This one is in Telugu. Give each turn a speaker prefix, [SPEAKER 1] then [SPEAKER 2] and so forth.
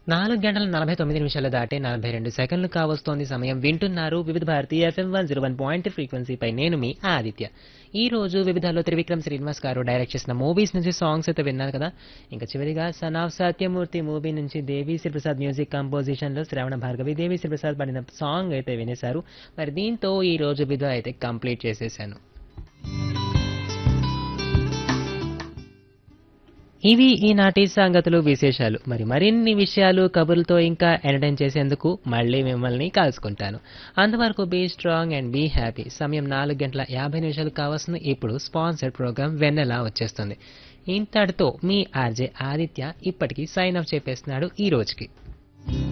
[SPEAKER 1] నాలుగు గంటల నలభై తొమ్మిది నిమిషాలు దాటే నలభై రెండు సెకండ్లు కావస్తోంది సమయం వింటున్నారు Vividh Bharati FM one zero one point ఫ్రీక్వెన్సీపై నేను మీ ఆదిత్య ఈ రోజు వివిధాల్లో త్రివిక్రమ్ శ్రీనివాస్ గారు డైరెక్ట్ చేసిన మూవీస్ నుంచి సాంగ్స్ అయితే విన్నారు కదా ఇంకా చివరిగా సన్ ఆఫ్ సత్యమూర్తి మూవీ నుంచి దేవి శ్రీప్రసాద్ మ్యూజిక్ కంపోజిషన్ లో శ్రవణ భార్గవి దేవి శ్రీప్రసాద్ పడిన సాంగ్ అయితే వినేశారు మరి దీంతో ఈ రోజు విధ అయితే కంప్లీట్ చేసేసాను ఇవి ఈనాటి సంగతులు విశేషాలు మరి మరిన్ని విషయాలు కబుర్లతో ఇంకా ఎంటర్టైన్ చేసేందుకు మళ్ళీ మిమ్మల్ని కలుసుకుంటాను అంతవరకు be strong and be happy సమయం నాలుగు గంటల యాభై నిమిషాలు కావాల్సిన ఇప్పుడు స్పాన్సర్డ్ ప్రోగ్రామ్ వెన్నెలా వచ్చేస్తుంది ఇంతటితో మీ ఆర్జే ఆదిత్య ఇప్పటికీ సైన్ ఆఫ్ చెప్పేస్తున్నాడు ఈ రోజుకి